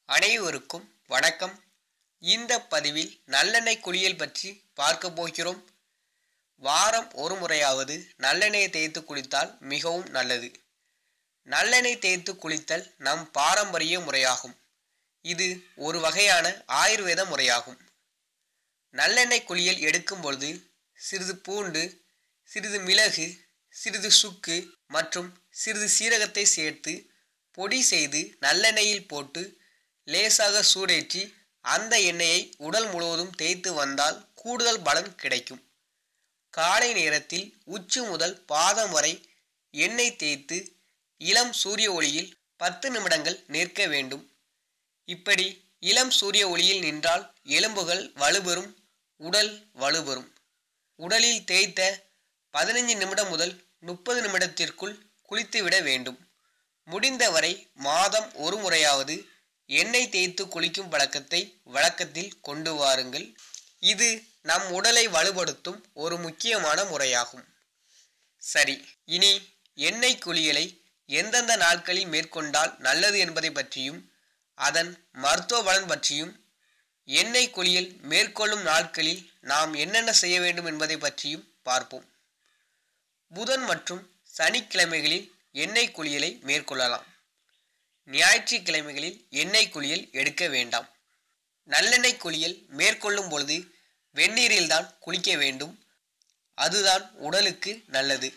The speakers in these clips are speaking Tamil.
அனைவருக்கும் வணக்கம் இந்த பதிவில் நல்லெண்ணெய் குளியல் பற்றி பார்க்க போகிறோம் வாரம் ஒரு முறையாவது நல்லெண்ணெயை தேய்த்து குளித்தால் மிகவும் நல்லது நல்லெண்ணெய் தேய்த்து குளித்தல் நம் பாரம்பரிய முறையாகும் இது ஒரு வகையான ஆயுர்வேத முறையாகும் நல்லெண்ணெய் குளியல் எடுக்கும் பொழுது சிறிது பூண்டு சிறிது மிளகு சிறிது சுக்கு மற்றும் சிறிது சீரகத்தை சேர்த்து பொடி செய்து நல்லெண்ணெயில் போட்டு லேசாக சூடேற்றி அந்த எண்ணெயை உடல் முழுவதும் தேய்த்து வந்தால் கூடுதல் பலன் கிடைக்கும் காலை நேரத்தில் உச்சி முதல் பாதம் வரை எண்ணெய் தேய்த்து இளம் சூரிய ஒளியில் பத்து நிமிடங்கள் நிற்க வேண்டும் இப்படி இளம் சூரிய ஒளியில் நின்றால் எலும்புகள் வலுப்பெறும் உடல் வலுப்பெறும் உடலில் தேய்த்த பதினைஞ்சு நிமிடம் முதல் முப்பது நிமிடத்திற்குள் குளித்துவிட வேண்டும் முடிந்தவரை மாதம் ஒரு முறையாவது எண்ணெய் தேய்த்து குளிக்கும் பழக்கத்தை வழக்கத்தில் கொண்டு வாருங்கள் இது நம் உடலை வலுப்படுத்தும் ஒரு முக்கியமான முறையாகும் சரி இனி எண்ணெய் குளியலை எந்தெந்த நாட்களில் மேற்கொண்டால் நல்லது என்பதை பற்றியும் அதன் மருத்துவ பலன் பற்றியும் எண்ணெய் குளியல் மேற்கொள்ளும் நாட்களில் நாம் என்னென்ன செய்ய வேண்டும் என்பதை பற்றியும் பார்ப்போம் புதன் மற்றும் சனிக்கிழமைகளில் எண்ணெய் குளியலை மேற்கொள்ளலாம் ஞாயிற்றுக்கிழமைகளில் எண்ணெய் குளியல் எடுக்க வேண்டாம் நல்லெண்ணெய் குளியல் மேற்கொள்ளும் பொழுது வெந்நீரில்தான் குளிக்க வேண்டும் அதுதான் உடலுக்கு நல்லது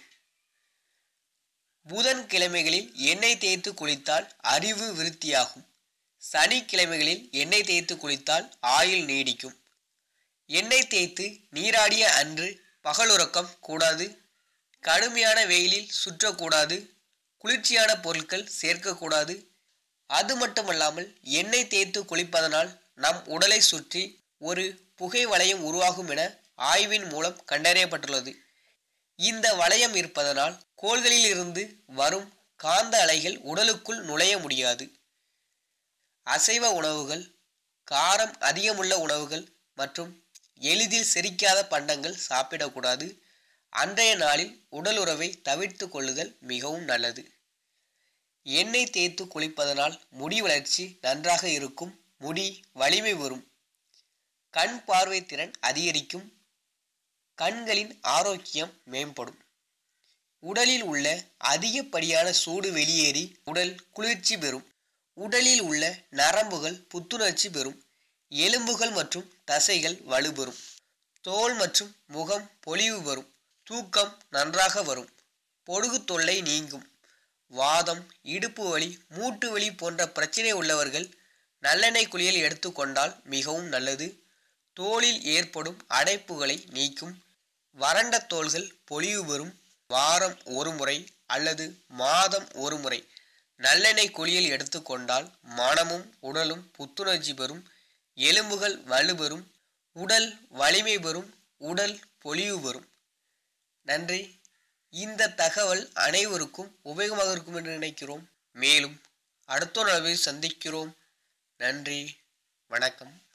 புதன் கிழமைகளில் எண்ணெய் தேய்த்து குளித்தால் அறிவு விருத்தியாகும் சனிக்கிழமைகளில் எண்ணெய் தேய்த்து குளித்தால் ஆயுள் நீடிக்கும் எண்ணெய் தேய்த்து நீராடிய அன்று பகலுறக்கம் கூடாது கடுமையான வெயிலில் சுற்றக்கூடாது குளிர்ச்சியான பொருட்கள் சேர்க்கக்கூடாது அது மட்டுமல்லாமல் எண்ணெய் தேய்த்து குளிப்பதனால் நம் உடலை சுற்றி ஒரு புகை வளையம் உருவாகும் என ஆய்வின் மூலம் கண்டறியப்பட்டுள்ளது இந்த வளையம் இருப்பதனால் கோள்களில் இருந்து வரும் காந்த அலைகள் உடலுக்குள் நுழைய முடியாது அசைவ உணவுகள் காரம் அதிகமுள்ள உணவுகள் மற்றும் எளிதில் செரிக்காத பண்டங்கள் சாப்பிடக்கூடாது அன்றைய நாளில் உடல் உறவை தவிர்த்து கொள்ளுதல் மிகவும் நல்லது எண்ணெய் தேய்த்து குளிப்பதனால் முடி வளர்ச்சி நன்றாக இருக்கும் முடி வலிமை வரும் கண் பார்வை திறன் அதிகரிக்கும் கண்களின் ஆரோக்கியம் மேம்படும் உடலில் உள்ள அதிகப்படியான சூடு வெளியேறி உடல் குளிர்ச்சி பெறும் உடலில் உள்ள நரம்புகள் புத்துணர்ச்சி பெறும் எலும்புகள் மற்றும் தசைகள் வலுப்பெறும் தோல் மற்றும் முகம் பொலிவு வரும் தூக்கம் நன்றாக வரும் பொடுகு தொல்லை நீங்கும் வாதம் இடுப்பு வலி மூட்டு வலி போன்ற பிரச்சனை உள்ளவர்கள் நல்லெண்ணெய் குளியல் எடுத்துக்கொண்டால் மிகவும் நல்லது தோலில் ஏற்படும் அடைப்புகளை நீக்கும் வறண்ட தோள்கள் பொலிவு பெறும் வாரம் ஒரு முறை அல்லது மாதம் ஒரு முறை நல்லெண்ணெய் குளியல் எடுத்துக்கொண்டால் மனமும் உடலும் புத்துணர்ச்சி பெறும் எலும்புகள் வலுப்பெறும் உடல் வலிமை பெறும் உடல் பொலிவு பெறும் நன்றி இந்த தகவல் அனைவருக்கும் உபயோகமாக இருக்கும் என்று நினைக்கிறோம் மேலும் அடுத்த நாளில் சந்திக்கிறோம் நன்றி வணக்கம்